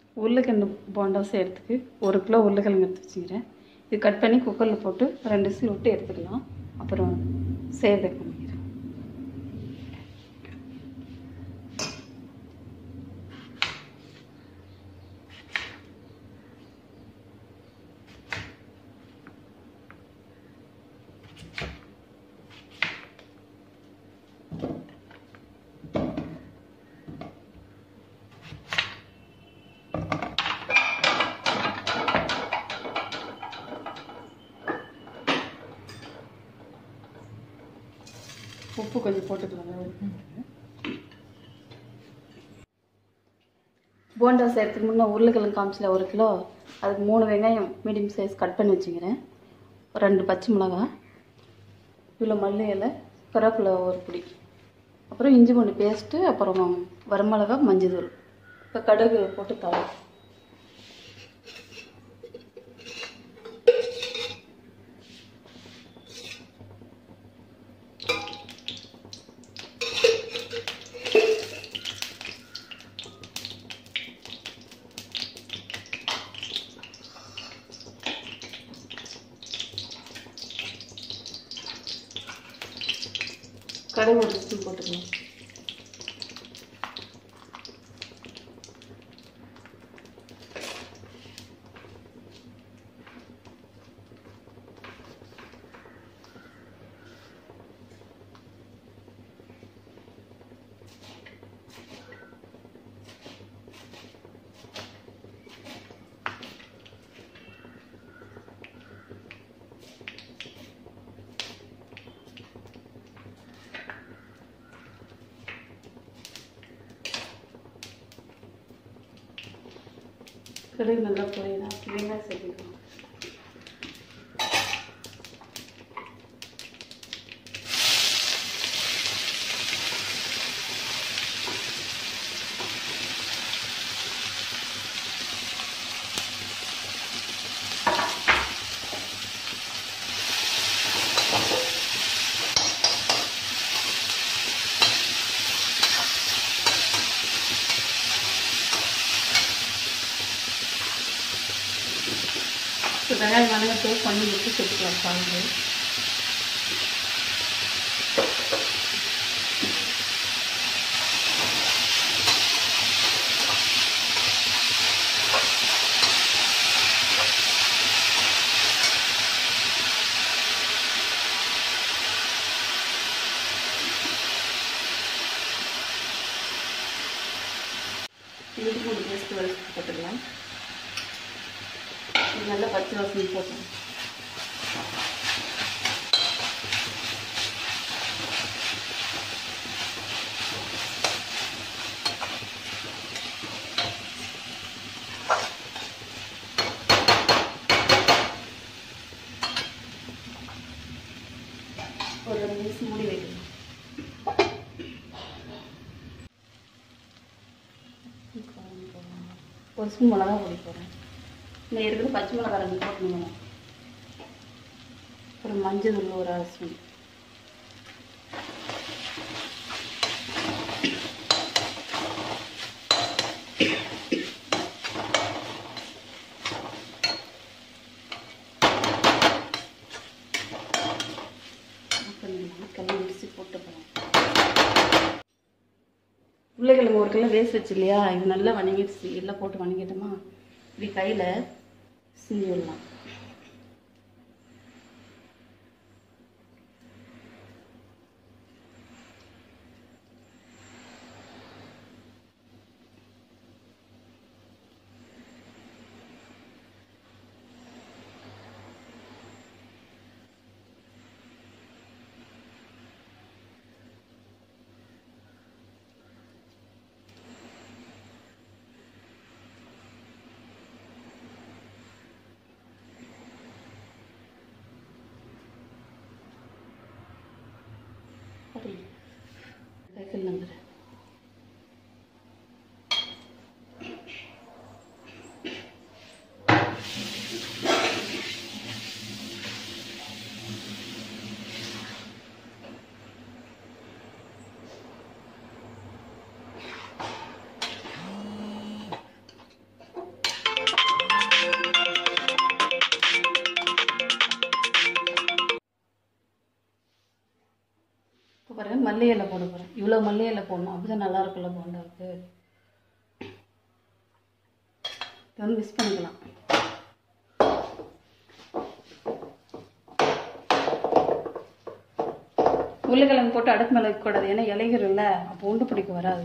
உருளைக்கிழங்கு போண்டா செய்கிறதுக்கு ஒரு கிலோ உருளைக்கிழங்கு எடுத்து வச்சுக்கிறேன் இது கட் பண்ணி குக்கரில் போட்டு ரெண்டு விசில் விட்டு எடுத்துக்கலாம் அப்புறம் செய்கிறத காமிக்கிறேன் உப்பு கொஞ்சம் போட்டுக்கலாம் போண்டா செய்கிறதுக்கு முன்னே உருளைக்கிழங்கு காமிச்சில் ஒரு கிலோ அதுக்கு மூணு வெங்காயம் மீடியம் சைஸ் கட் பண்ணி வச்சுக்கிறேன் ரெண்டு பச்சை மிளகாய் இவ்வளோ மல்லி இலை கருவேப்பிலை ஒரு பிடி அப்புறம் இஞ்சி பூண்டு பேஸ்ட்டு அப்புறம் வரமிளகா மஞ்சள் தூள் இப்போ கடுகு போட்டு தரோம் கடுகு ஒரு ஸ்பூன் போட்டுக்கலாம் கடுகு நல்லா பொரியுதா வெங்காயம் சேர்த்துக்கலாம் இப்போ வெங்காயம் வணங்கத்தை பண்ணி விட்டு சேர்த்துக்கலாம் பாருங்க இஞ்சி பூண்டு பேஸ்ட் வரைக்கும் போட்டுக்கலாம் இது நல்லா பச்சை வாசனை போட்டோம் ஒரு ரெண்டு நிமிஷம் மூடி வைக்கணும் ஒரு ஸ்பூன் மிளகா பொடி போடுறேன் இந்த இருக்கிற பச்சை மிளகா ரெண்டு போட்டுக்கணும் அப்புறம் மஞ்சள் தூள் ஒரு அரை ஸ்பூன் கல்லி இடிச்சு போட்டுக்கலாம் உருளைக்கிழங்கு ஒரு கிலோ வேஸ்ட் வச்சு இல்லையா இது நல்லா வணங்கிடுச்சு எல்லாம் போட்டு வணங்கிட்டோமா இப்படி கையில் சிந்தி விடலாம் சரி கையில் நம்புறேன் மல்லி இலை போட போகிறேன் இவ்வளோ மல்லி இலை போடணும் அப்போ தான் நல்லா இருக்கும்ல போண்டாவுக்கு இது வந்து மிக்ஸ் பண்ணிக்கலாம் உருளைக்கிழங்கு போட்டு அடுப்பு மேலே வைக்கக்கூடாது ஏன்னா இலைகிறல்ல அப்போ உண்டு பிடிக்க வராது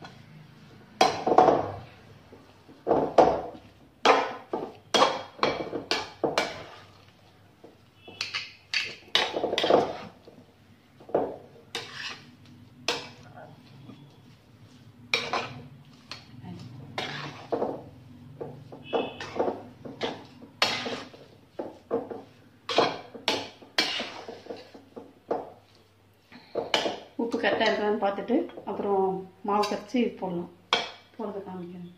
உப்பு கரெக்டாக இருக்கான்னு பார்த்துட்டு அப்புறம் மாவு கரைச்சி போடலாம் போடுறத காமிக்கிறேன்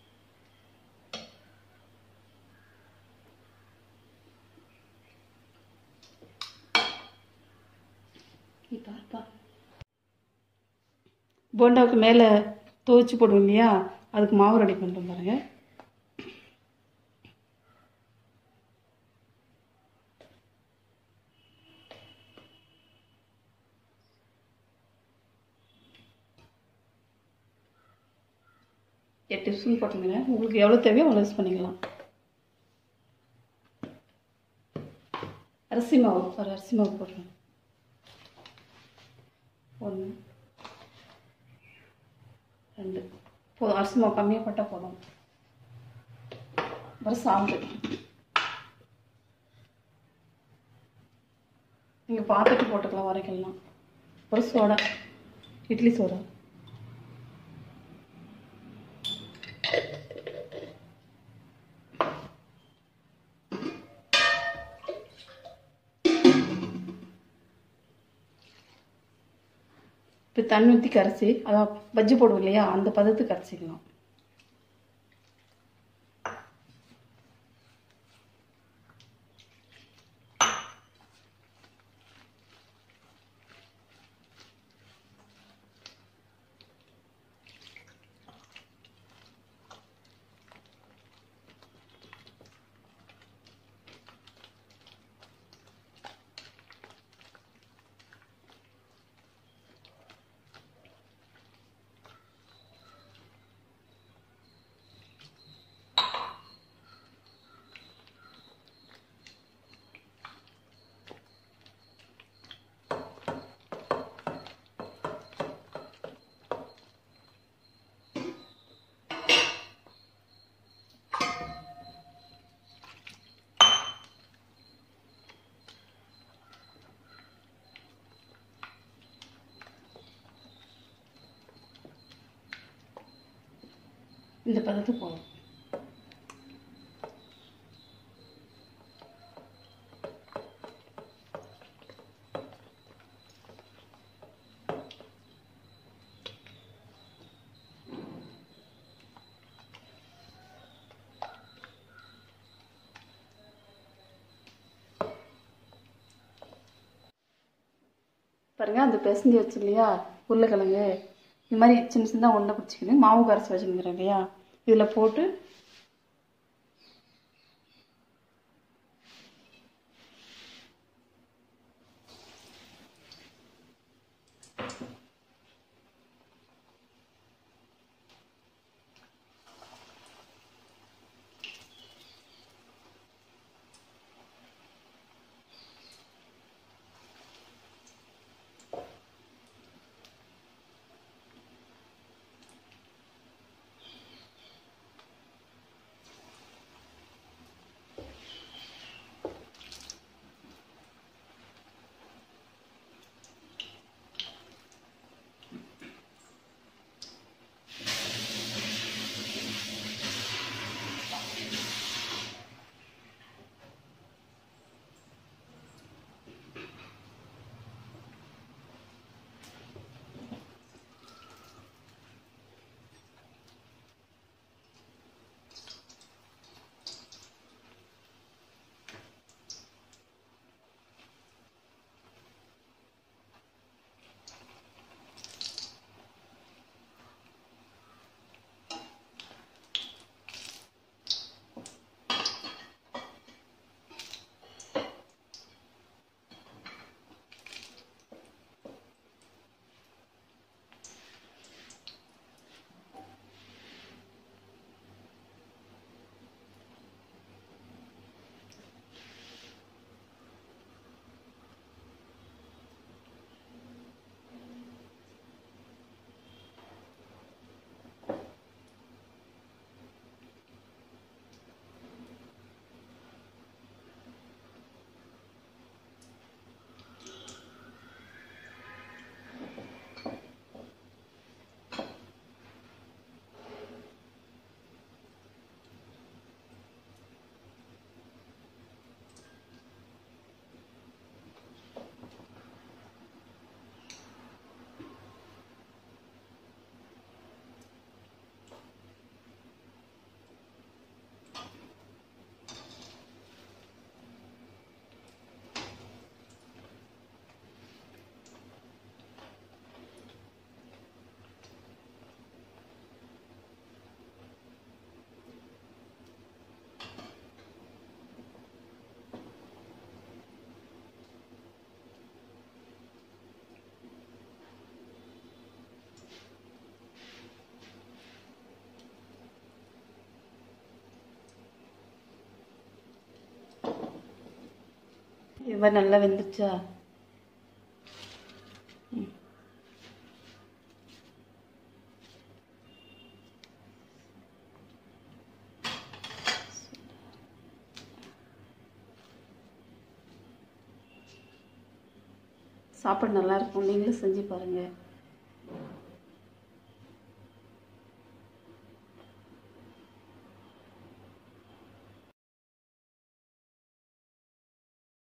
இப்போ இருப்பா போண்டாவுக்கு மேலே துவைச்சி போடுவோம் இல்லையா அதுக்கு மாவு ரெடி பண்ணுறோம் பாருங்கள் எட்டு ஸ்பூன் போட்டுங்க உங்களுக்கு எவ்வளோ தேவையோ அவ்வளோ யூஸ் பண்ணிக்கலாம் அரிசி மாவு ஒரு அரிசி மாவு போடுறேன் ஒன்று ரெண்டு போதும் அரிசி மாவு கம்மியாக போட்டால் போதும் அப்புறம் சாந்து நீங்கள் பார்த்துட்டு போட்டுக்கலாம் வரைக்கலாம் அப்புறம் சோடா இட்லி சோடா இப்போ தண்ணி ஊற்றி கரைச்சி அதான் பஜ்ஜி போடுவோம் இல்லையா அந்த பதத்துக்கு கரைச்சிக்கலாம் இந்த பதத்துக்கு போதும் பாருங்க அந்த பிசைஞ்சு வச்சு இல்லையா உருளைக்கிழங்கு இந்த மாதிரி சின்ன சின்னதாக உருண்டை பிடிச்சிக்கின்னு மாவு கரைச்சி வச்சுருக்கிறேன் இல்லையா இதில் போட்டு இது மாதிரி நல்லா வெந்துருச்சா ம். சாப்பாடு நல்லா இருக்கும் நீங்களும் செஞ்சு பாருங்கள்